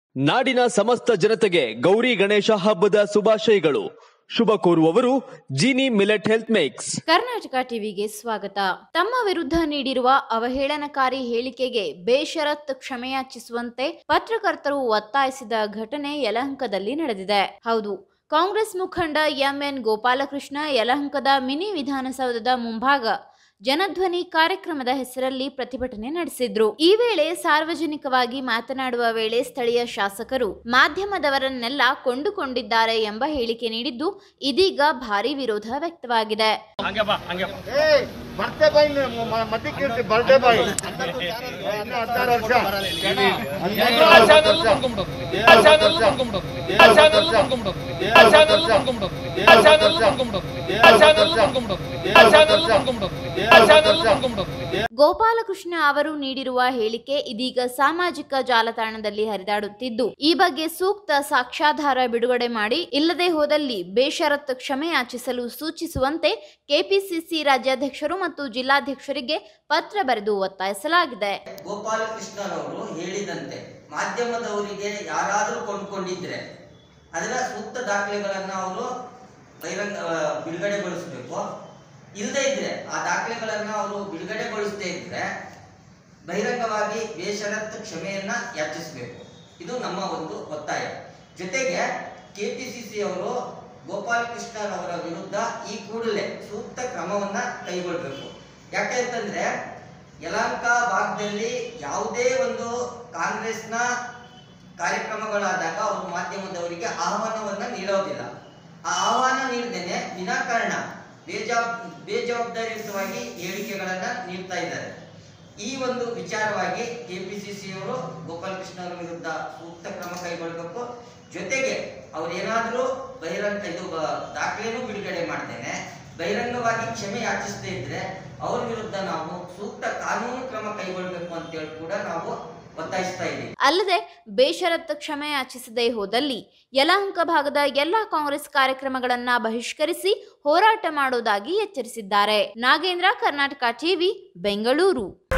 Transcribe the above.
ನಾಡಿನ ಸಮಸ್ತ ಜನತೆಗೆ ಗೌರಿ ಗಣೇಶ ಹಬ್ಬದ ಶುಭಾಶಯಗಳು ಶುಭ ಕೋರುವವರು Jeeni millet health mix Karnataka ಟಿವಿಗೆ ಸ್ವಾಗತ ತಮ್ಮ ವಿರುದ್ಧ ನೀಡಿರುವ ಅವಹೇಳನಕಾರಿ ಹೇಳಿಕೆಗೆ ಬೇಷರತ್ ಕ್ಷಮೆಯಾಚಿಸುವಂತೆ ಪತ್ರಕರ್ತರು ಒತ್ತಾಯಿಸಿದ ಘಟನೆ ಯಲಹಂಕದಲ್ಲಿ ನಡೆದಿದೆ ಹೌದು ಕಾಂಗ್ರೆಸ್ ಮುಖಂಡ ಎಂಎನ್ ಗೋಪಾಲಕೃಷ್ಣ ಯಲಹಂಕದ ಮಿನಿ ವಿಧಾನಸೌಧದ ಮುಂಭಾಗ ಜನಧ್ವನಿ ಕಾರ್ಯಕ್ರಮದ ಹೆಸರಲ್ಲಿ ಪ್ರತಿಭಟನೆ ನಡೆಸಿದ್ರು ಈ ವೇಳೆ ಸಾರ್ವಜನಿಕವಾಗಿ ಮಾತನಾಡುವ ವೇಳೆ ಸ್ಥಳೀಯ ಶಾಸಕರು ಮಾಧ್ಯಮದವರನ್ನೆಲ್ಲ ಕೊಂಡುಕೊಂಡಿದ್ದಾರೆ ಎಂಬ ಹೇಳಿಕೆ ನೀಡಿದ್ದು ಇದೀಗ ಭಾರಿ ವಿರೋಧ ವ್ಯಕ್ತವಾಗಿದೆ ಹಂಗೆ ಬಾ ಹಂಗೆ ಬಾ ಏಯ್ ಬರ್ತೆ ಬಾಯಿ ಮಧ್ಯಕ್ಕೆ ಇರ್ತಿ ಬರ್ತೆ ಬಾಯಿ ಇನ್ನು ಹತ್ತಾರು ವರ್ಷ ಆ ಚಾನಲ್ ಕೊಂಡ್ಕೊಂಡ್ಬಿಡೋದು ಆ ಚಾನಲ್ ಕೊಂಡ್ಕೊಂಡ್ಬಿಡೋದು ಆ ಚಾನಲ್ ಕೊಂಡ್ಕೊಂಡ್ಬಿಡೋದು ಆ ಚಾನಲ್ ಕೊಂಡ್ಕೊಂಡ್ಬಿಡೋದು ಆ ಚಾನಲ್ ಕೊಂಡ್ಕೊಂಡ್ಬಿಡೋದು ಆ ಚಾನಲ್ ಕೊಂಡ್ಕೊಂಡ್ಬಿಡೋದು ಆ ಚಾನಲ್ ಕೊಂಡ್ಕೊಂಡ್ಬಿಡೋದು ಆ ಚಾನಲ್ ಕೊಂಡ್ಕೊಂಡ್ಬಿಡೋದು ಗೋಪಾಲಕೃಷ್ಣ ಅವರು ನೀಡಿರುವ ಹೇಳಿಕೆ ಇದೀಗ ಸಾಮಾಜಿಕ ಜಾಲತಾಣದಲ್ಲಿ ಹರಿದಾಡುತ್ತಿದ್ದು ಈ ಬಗ್ಗೆ ಸೂಕ್ತ ಸಾಕ್ಷ್ಯಾಧಾರ ಬಿಡುಗಡೆ ಮಾಡಿ ಇಲ್ಲದೆ ಹೋದಲ್ಲಿ ಬೇಷರತ್ ಕ್ಷಮೆ ಯಾಚಿಸಲು ಸೂಚಿಸುವಂತೆ ಕೆಪಿಸಿಸಿ ರಾಜ್ಯಾಧ್ಯಕ್ಷರು ಮತ್ತು ಜಿಲ್ಲಾಧ್ಯಕ್ಷರಿಗೆ ಪತ್ರ ಬರೆದು ಒತ್ತಾಯಿಸಲಾಗಿದೆ ಗೋಪಾಲಕೃಷ್ಣರವರು ಹೇಳಿದಂತೆ ಮಾಧ್ಯಮದವರಿಗೆ ಯಾರಾದರೂ ಕೊಂಡ್ಕೊಂಡಿದ್ರೆ ಅದರ ಸೂಕ್ತ ದಾಖಲೆಗಳನ್ನು ಅವರು ಬಹಿರಂಗ ಆ, ಬಿಡುಗಡೆಗೊಳಿಸಬೇಕು ಇಲ್ಲದೇ ಇದ್ರೆ ಆ ದಾಖಲೆಗಳನ್ನು ಅವರು ಬಿಡುಗಡೆಗೊಳಿಸದೇ ಇದ್ರೆ ಬಹಿರಂಗವಾಗಿ ಬೇಷರತ್ ಕ್ಷಮೆಯನ್ನ ಯಾಚಿಸಬೇಕು ಇದು ನಮ್ಮ ಒಂದು ಒತ್ತಾಯ ಜೊತೆಗೆ ಕೆಪಿಸಿಸಿ ಅವರು ಗೋಪಾಲಕೃಷ್ಣರವರ ವಿರುದ್ಧ ಈ ಕೂಡಲೇ ಸೂಕ್ತ ಕ್ರಮವನ್ನ ಕೈಗೊಳ್ಳಬೇಕು ಯಾಕೆ ಅಂತಂದ್ರೆ ಯಲಹಂಕ ಭಾಗದಲ್ಲಿ ಯಾವುದೇ ಒಂದು ಕಾಂಗ್ರೆಸ್ನ ಕಾರ್ಯಕ್ರಮಗಳಾದಾಗ ಅವರು ಮಾಧ್ಯಮದವರಿಗೆ ಆಹ್ವಾನವನ್ನ ನೀಡೋದಿಲ್ಲ ಆ ಆಹ್ವಾನ ನೀಡದೇನೆ ವಿನಾಕಾರಣ ಬೇಜವಾಬ್ ಬೇಜವಾಬ್ದಾರಿಯುತವಾಗಿ ಹೇಳಿಕೆಗಳನ್ನ ನೀಡ್ತಾ ಇದ್ದಾರೆ ಈ ಒಂದು ವಿಚಾರವಾಗಿ ಕೆಪಿಸಿಸಿ ಅವರು ಗೋಪಾಲಕೃಷ್ಣ ಅವರ ವಿರುದ್ಧ ಸೂಕ್ತ ಕ್ರಮ ಕೈಗೊಳ್ಳಬೇಕು ಜೊತೆಗೆ ಅವ್ರೇನಾದ್ರೂ ಬಹಿರಂಗ ಇದು ಬ- ದಾಖಲೆನೂ ಬಿಡುಗಡೆ ಮಾಡ್ತೇನೆ ಬಹಿರಂಗವಾಗಿ ಕ್ಷಮೆ ಯಾಚಿಸದೇ ಇದ್ರೆ ಅವ್ರ ವಿರುದ್ಧ ನಾವು ಸೂಕ್ತ ಕಾನೂನು ಕ್ರಮ ಕೈಗೊಳ್ಳಬೇಕು ಅಂತೇಳಿ ಕೂಡ ನಾವು ಒತ್ತಾಯಿಸ್ತಾ ಇದ್ದೀವಿ ಅಲ್ಲದೆ ಬೇಷರತ್ ಕ್ಷಮೆ ಯಾಚಿಸದೇ ಹೋದಲ್ಲಿ ಯಲಹಂಕ ಭಾಗದ ಎಲ್ಲಾ ಕಾಂಗ್ರೆಸ್ ಕಾರ್ಯಕ್ರಮಗಳನ್ನ ಬಹಿಷ್ಕರಿಸಿ ಹೋರಾಟ ಮಾಡುವುದಾಗಿ ಎಚ್ಚರಿಸಿದ್ದಾರೆ ನಾಗೇಂದ್ರ ಕರ್ನಾಟಕ ಟಿವಿ ಬೆಂಗಳೂರು